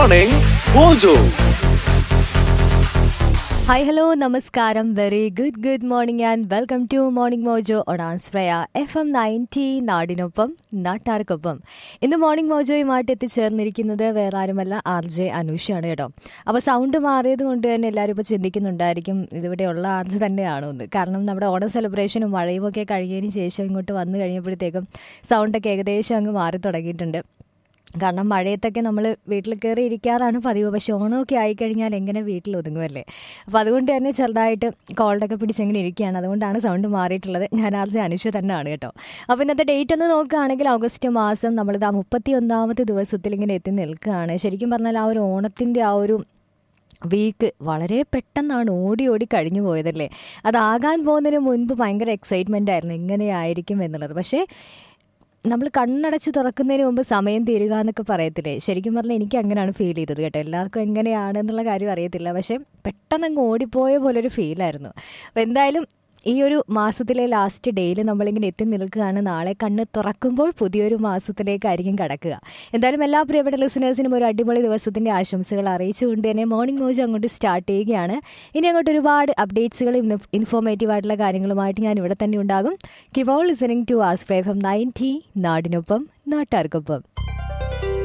Morning Mojo. Hi hello നമസ്കാരം very good good morning and welcome to morning mojo ഒഡാൻസ്പ്രയ F M ninety നാടിനൊപ്പം നാട്ടാർക്കൊപ്പം ഇന്ന് morning മോജോയുമായിട്ട് എത്തിച്ചേർന്നിരിക്കുന്നത് വേറെ ആരുമല്ല ആർ ജെ അനൂഷയാണ് കേട്ടോ അപ്പോൾ സൗണ്ട് മാറിയത് കൊണ്ട് തന്നെ എല്ലാവരും ഇപ്പോൾ ചിന്തിക്കുന്നുണ്ടായിരിക്കും ഇതിവിടെയുള്ള ആർ ജെ തന്നെയാണോ എന്ന് കാരണം നമ്മുടെ ഓണം സെലിബ്രേഷനും മഴയും ഒക്കെ കഴിഞ്ഞതിന് ശേഷം ഇങ്ങോട്ട് വന്നു കഴിഞ്ഞപ്പോഴത്തേക്കും സൗണ്ടൊക്കെ ഏകദേശം അങ്ങ് മാറി തുടങ്ങിയിട്ടുണ്ട് കാരണം മഴയത്തൊക്കെ നമ്മൾ വീട്ടിൽ കയറി ഇരിക്കാറാണ് പതിവ് പക്ഷെ ഓണമൊക്കെ ആയിക്കഴിഞ്ഞാൽ എങ്ങനെ വീട്ടിൽ ഒതുങ്ങുമല്ലേ അപ്പോൾ അതുകൊണ്ട് തന്നെ ചെറുതായിട്ട് കോൾഡൊക്കെ പിടിച്ചെങ്ങനെ ഇരിക്കുകയാണ് അതുകൊണ്ടാണ് സൗണ്ട് മാറിയിട്ടുള്ളത് ഞാൻ ആർജെ അനുഷ തന്നെയാണ് കേട്ടോ അപ്പോൾ ഇന്നത്തെ ഡേറ്റ് ഒന്ന് നോക്കുകയാണെങ്കിൽ ഓഗസ്റ്റ് മാസം നമ്മളിത് ആ മുപ്പത്തി ഒന്നാമത്തെ ദിവസത്തിൽ ഇങ്ങനെ എത്തി നിൽക്കുകയാണ് ശരിക്കും പറഞ്ഞാൽ ആ ഒരു ഓണത്തിൻ്റെ ആ ഒരു വീക്ക് വളരെ പെട്ടെന്നാണ് ഓടി ഓടി കഴിഞ്ഞു പോയതല്ലേ അതാകാൻ പോകുന്നതിന് മുൻപ് ഭയങ്കര എക്സൈറ്റ്മെൻ്റ് ആയിരുന്നു എങ്ങനെയായിരിക്കും എന്നുള്ളത് പക്ഷേ നമ്മൾ കണ്ണടച്ച് തുറക്കുന്നതിന് മുമ്പ് സമയം തീരുക എന്നൊക്കെ പറയത്തില്ലേ ശരിക്കും പറഞ്ഞാൽ എനിക്ക് അങ്ങനെയാണ് ഫീൽ ചെയ്തത് കേട്ടോ എല്ലാവർക്കും എങ്ങനെയാണ് എന്നുള്ള കാര്യം അറിയത്തില്ല പക്ഷേ പെട്ടെന്ന് അങ്ങ് ഓടിപ്പോയ പോലൊരു ഫീലായിരുന്നു അപ്പോൾ എന്തായാലും ഈ ഒരു മാസത്തിലെ ലാസ്റ്റ് ഡേയിൽ നമ്മളിങ്ങനെ എത്തി നിൽക്കുകയാണ് നാളെ കണ്ണ് തുറക്കുമ്പോൾ പുതിയൊരു മാസത്തിലേക്കായിരിക്കും കടക്കുക എന്തായാലും എല്ലാ പ്രിയപ്പെട്ട ലിസണേഴ്സിനും ഒരു അടിപൊളി ദിവസത്തിൻ്റെ ആശംസകൾ അറിയിച്ചുകൊണ്ട് തന്നെ മോർണിംഗ് മോജ് അങ്ങോട്ട് സ്റ്റാർട്ട് ചെയ്യുകയാണ് ഇനി അങ്ങോട്ട് ഒരുപാട് അപ്ഡേറ്റ്സുകൾ ഇൻഫോർമേറ്റീവ് ആയിട്ടുള്ള കാര്യങ്ങളുമായിട്ട് ഞാൻ ഇവിടെ തന്നെ ഉണ്ടാകും കിവോൾ listening to us fry from ninety നാടിനൊപ്പം നാട്ടാർക്കൊപ്പം